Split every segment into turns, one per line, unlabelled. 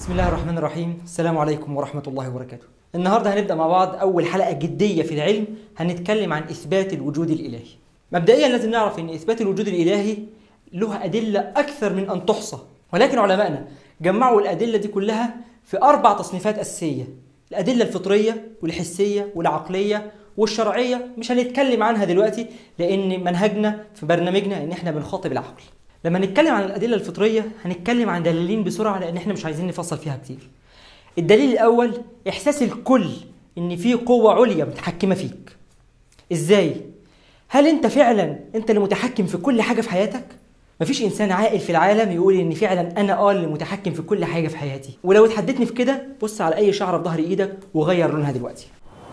بسم الله الرحمن الرحيم السلام عليكم ورحمة الله وبركاته النهاردة هنبدأ مع بعض أول حلقة جدية في العلم هنتكلم عن إثبات الوجود الإلهي مبدئيا لازم نعرف أن إثبات الوجود الإلهي له أدلة أكثر من أن تحصى ولكن علمائنا جمعوا الأدلة دي كلها في أربع تصنيفات أساسية الأدلة الفطرية والحسية والعقلية والشرعية مش هنتكلم عنها دلوقتي لأن منهجنا في برنامجنا إن إحنا بنخاطب العقل لما نتكلم عن الأدلة الفطرية هنتكلم عن دليلين بسرعة لأن إحنا مش عايزين نفصل فيها كتير الدليل الأول إحساس الكل إن في قوة عليا متحكمة فيك إزاي؟ هل أنت فعلا أنت اللي متحكم في كل حاجة في حياتك؟ مفيش إنسان عاقل في العالم يقول إن فعلا أنا آه اللي متحكم في كل حاجة في حياتي ولو اتحددني في كده بص على أي شعرة في ظهر إيدك وغير لونها دلوقتي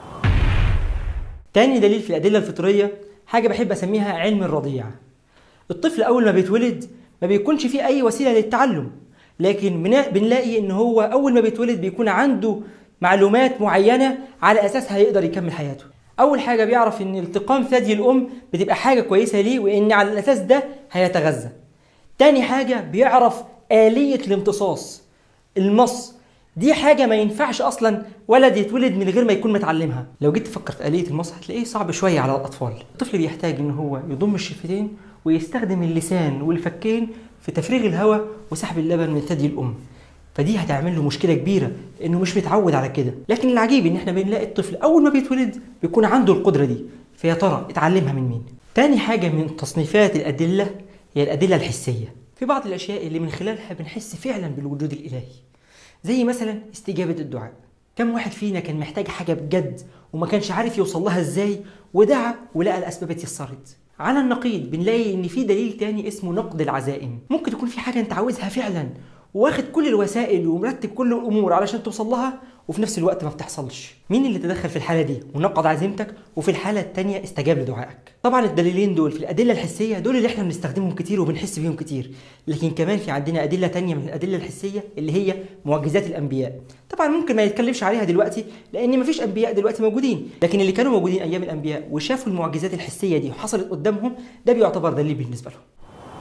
تاني دليل في الأدلة الفطرية حاجة بحب أسميها علم الرضيع الطفل أول ما بيتولد ما بيكونش فيه أي وسيلة للتعلم لكن بنا- بنلاقي إن هو أول ما بيتولد بيكون عنده معلومات معينة على أساسها يقدر يكمل حياته أول حاجة بيعرف إن التقام ثدي الأم بتبقى حاجة كويسة ليه وإن على الأساس ده هيتغذى تاني حاجة بيعرف آلية الامتصاص المص دي حاجة ما ينفعش أصلا ولد يتولد من غير ما يكون متعلمها لو جيت تفكر في آلية المص هتلاقيه صعب شوية على الأطفال الطفل بيحتاج إن هو يضم الشفتين ويستخدم اللسان والفكين في تفريغ الهواء وسحب اللبن من ثدي الأم فدي هتعمل له مشكله كبيره انه مش متعود على كده لكن العجيب ان احنا بنلاقي الطفل اول ما بيتولد بيكون عنده القدره دي فيا ترى اتعلمها من مين تاني حاجه من تصنيفات الادله هي الادله الحسيه في بعض الاشياء اللي من خلالها بنحس فعلا بالوجود الالهي زي مثلا استجابه الدعاء كم واحد فينا كان محتاج حاجه بجد وما كانش عارف يوصل لها ازاي ودعا ولقى الاسباب اتيسرت على النقيض بنلاقي ان في دليل تاني اسمه نقد العزائم ممكن تكون في حاجه انت عاوزها فعلا واخد كل الوسائل ومرتب كل الامور علشان توصل لها وفي نفس الوقت ما بتحصلش مين اللي تدخل في الحاله دي ونقض عزيمتك وفي الحاله الثانيه استجاب لدعائك طبعا الدليلين دول في الادله الحسيه دول اللي احنا بنستخدمهم كتير وبنحس بيهم كتير لكن كمان في عندنا ادله تانية من الادله الحسيه اللي هي معجزات الانبياء طبعا ممكن ما يتكلمش عليها دلوقتي لان مفيش انبياء دلوقتي موجودين لكن اللي كانوا موجودين ايام الانبياء وشافوا المعجزات الحسيه دي وحصلت قدامهم ده بيعتبر دليل بالنسبه لهم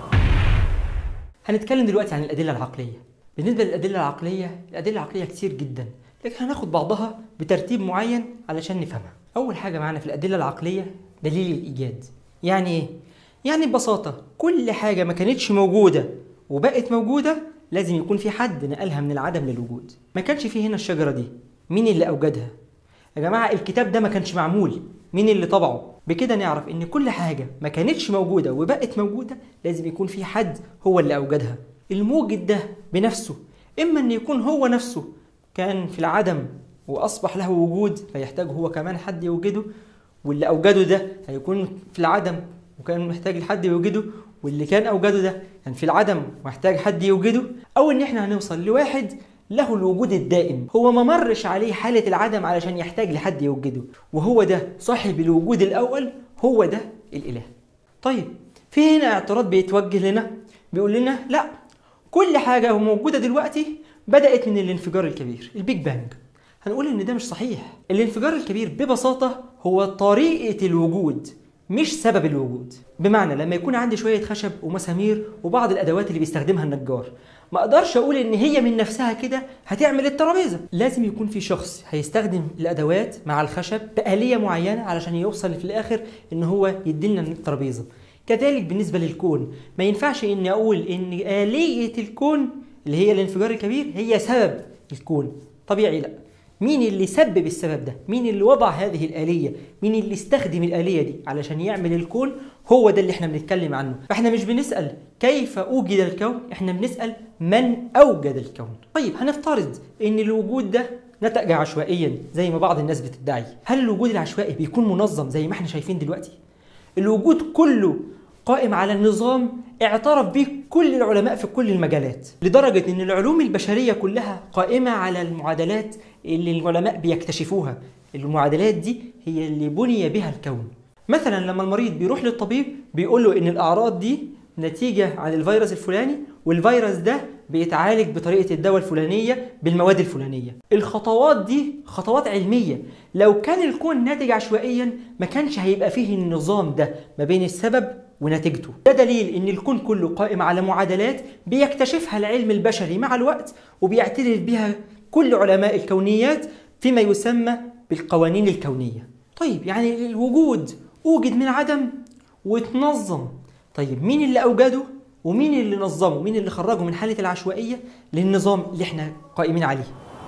هنتكلم دلوقتي عن الأدلة العقلية بالنسبة للأدلة العقلية الأدلة العقلية كتير جدا لكن هناخد بعضها بترتيب معين علشان نفهمها أول حاجة معانا في الأدلة العقلية دليل الإيجاد يعني إيه؟ يعني ببساطة كل حاجة ما كانتش موجودة وبقت موجودة لازم يكون في حد نقلها من العدم للوجود ما كانش في هنا الشجرة دي مين اللي أوجدها يا جماعة الكتاب ده ما كانش معمول مين اللي طبعه بكده نعرف ان كل حاجة ما كانتش موجودة وبقت موجودة لازم يكون في حد هو اللي اوجدها الموجد ده بنفسه اما ان يكون هو نفسه كان في العدم واصبح له وجود فيحتاج هو كمان حد يوجده واللي اوجده ده هيكون في العدم وكان محتاج لحد يوجده واللي كان اوجده ده كان في العدم ومحتاج حد يوجده او ان احنا هنوصل لواحد له الوجود الدائم هو ما مرش عليه حالة العدم علشان يحتاج لحد يوجده وهو ده صاحب الوجود الأول هو ده الإله طيب في هنا اعتراض بيتوجه لنا بيقول لنا لا كل حاجة موجودة دلوقتي بدأت من الانفجار الكبير البيج بانج هنقول ان ده مش صحيح الانفجار الكبير ببساطة هو طريقة الوجود مش سبب الوجود بمعنى لما يكون عندي شوية خشب ومسامير وبعض الأدوات اللي بيستخدمها النجار ما اقدرش اقول ان هي من نفسها كده هتعمل الترابيزه لازم يكون في شخص هيستخدم الادوات مع الخشب بآلية معينه علشان يوصل في الاخر ان هو يدينا الترابيزه كذلك بالنسبه للكون ما ينفعش اني اقول ان آلية الكون اللي هي الانفجار الكبير هي سبب الكون طبيعي لا مين اللي سبب السبب ده مين اللي وضع هذه الآلية مين اللي استخدم الآلية دي علشان يعمل الكون هو ده اللي احنا بنتكلم عنه فاحنا مش بنسأل كيف أوجد الكون احنا بنسأل من أوجد الكون طيب هنفترض ان الوجود ده نتج عشوائيا زي ما بعض الناس بتدعي هل الوجود العشوائي بيكون منظم زي ما احنا شايفين دلوقتي الوجود كله قائم على نظام اعترف به كل العلماء في كل المجالات لدرجة ان العلوم البشرية كلها قائمة على المعادلات اللي العلماء بيكتشفوها المعادلات دي هي اللي بني بها الكون مثلا لما المريض بيروح للطبيب بيقول له ان الاعراض دي نتيجة عن الفيروس الفلاني والفيروس ده بيتعالج بطريقة الدواء الفلانية بالمواد الفلانية الخطوات دي خطوات علمية لو كان الكون ناتج عشوائيا ما كانش هيبقى فيه النظام ده ما بين السبب ونتيجته ده دليل ان الكون كله قائم على معادلات بيكتشفها العلم البشري مع الوقت وبيعترف بها كل علماء الكونيات فيما يسمى بالقوانين الكونية طيب يعني الوجود اوجد من عدم وتنظم طيب مين اللي اوجده ومين اللي نظمه مين اللي خرجه من حالة العشوائية للنظام اللي احنا قائمين عليه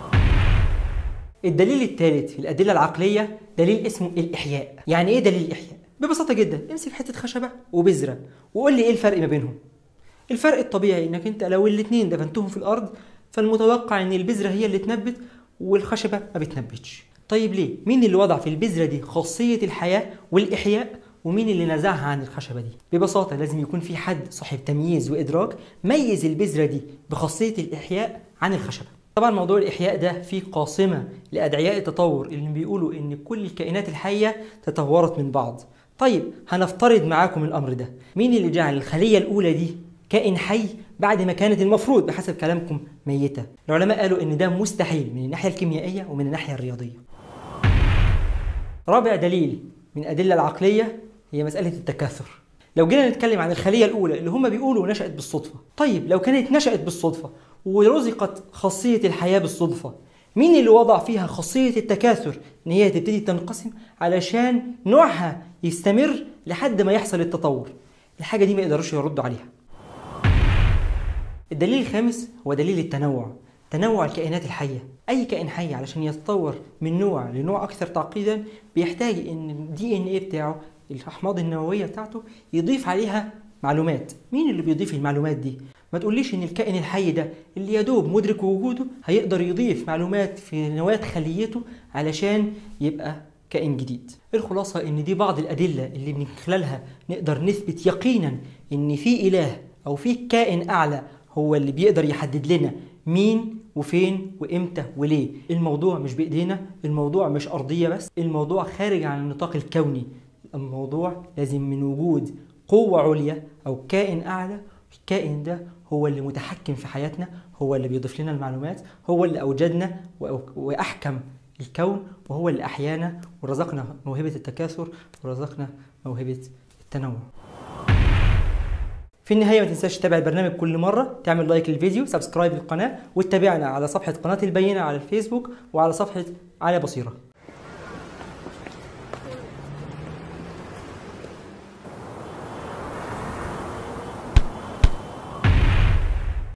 الدليل الثالث في الأدلة العقلية دليل اسمه الإحياء يعني إيه دليل الإحياء؟ ببساطة جدا امسك حتة خشبة وبذرة وقول لي إيه الفرق ما بينهم الفرق الطبيعي إنك أنت لو الاتنين دفنتهم في الأرض فالمتوقع إن البذرة هي اللي تنبت والخشبة ما بتنبتش طيب ليه؟ مين اللي وضع في البذرة دي خاصية الحياة والإحياء ومين اللي نزعها عن الخشبة دي؟ ببساطة لازم يكون في حد صاحب تمييز وإدراك ميز البذرة دي بخاصية الإحياء عن الخشبة طبعا موضوع الإحياء ده فيه قاصمة لأدعياء التطور اللي بيقولوا إن كل الكائنات الحية تطورت من بعض طيب هنفترض معاكم الأمر ده مين اللي جعل الخلية الأولى دي كائن حي بعد ما كانت المفروض بحسب كلامكم ميتة العلماء قالوا إن ده مستحيل من الناحية الكيميائية ومن الناحية الرياضية رابع دليل من الأدلة العقلية هي مسألة التكاثر لو جينا نتكلم عن الخلية الأولى اللي هم بيقولوا نشأت بالصدفة طيب لو كانت نشأت بالصدفة ورزقت خاصية الحياة بالصدفة مين اللي وضع فيها خاصية التكاثر ان هي تبتدي تنقسم علشان نوعها يستمر لحد ما يحصل التطور الحاجة دي ما يقدروش يردوا عليها الدليل الخامس هو دليل التنوع تنوع الكائنات الحية أي كائن حي علشان يتطور من نوع لنوع أكثر تعقيدا بيحتاج إن الدي إن إيه بتاعه الأحماض النووية بتاعته يضيف عليها معلومات مين اللي بيضيف المعلومات دي ما تقوليش ان الكائن الحي ده اللي يدوب مدرك وجوده هيقدر يضيف معلومات في نواة خليته علشان يبقى كائن جديد الخلاصة ان دي بعض الادلة اللي من خلالها نقدر نثبت يقينا ان في اله او في كائن اعلى هو اللي بيقدر يحدد لنا مين وفين وامتى وليه الموضوع مش بايدينا الموضوع مش ارضية بس الموضوع خارج عن النطاق الكوني الموضوع لازم من وجود قوة عليا او كائن اعلى الكائن ده هو اللي متحكم في حياتنا هو اللي بيضيف لنا المعلومات هو اللي أوجدنا وأحكم الكون وهو اللي أحيانا ورزقنا موهبة التكاثر ورزقنا موهبة التنوع في النهاية ما تنساش تتابع البرنامج كل مرة تعمل لايك للفيديو سبسكرايب للقناة وتتابعنا على صفحة قناة البينة على الفيسبوك وعلى صفحة على بصيرة